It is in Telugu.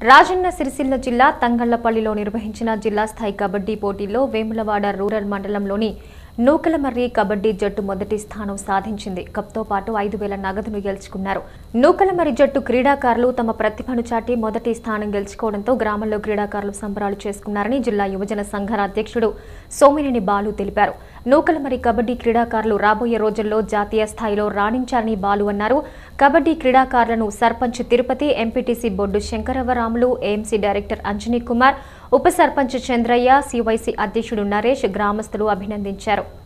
రాజన్న సిరిసిల్ల జిల్లా తంగళ్లపల్లిలో నిర్వహించిన జిల్లా స్థాయి కబడ్డీ పోటీల్లో వేములవాడ రూరల్ మండలంలోని నూకలమర్రి కబడ్డీ జట్టు మొదటి స్థానం సాధించింది కప్తో పాటు ఐదు వేల నగదును గెలుచుకున్నారు నూకలమర్రి జట్టు క్రీడాకారులు తమ ప్రతిభను చాటి మొదటి స్థానం గెలుచుకోవడంతో గ్రామంలో క్రీడాకారులు సంబరాలు చేసుకున్నారని జిల్లా యువజన సంఘాల అధ్యక్షుడు సోమినేని బాలు తెలిపారు నూకలమరి కబడ్డీ క్రీడాకారులు రాబోయే రోజుల్లో జాతీయ స్థాయిలో రాణించాలని బాలు అన్నారు కబడ్డీ క్రీడాకారులను sarpanch Tirupati MPTC Boddu Shankaravaramulu AMC director Anjani Kumar ఉప సర్పంచ్ చంద్రయ్య సివైసీ అధ్యక్షుడు నరేష్ గ్రామస్తులు అభినందించారు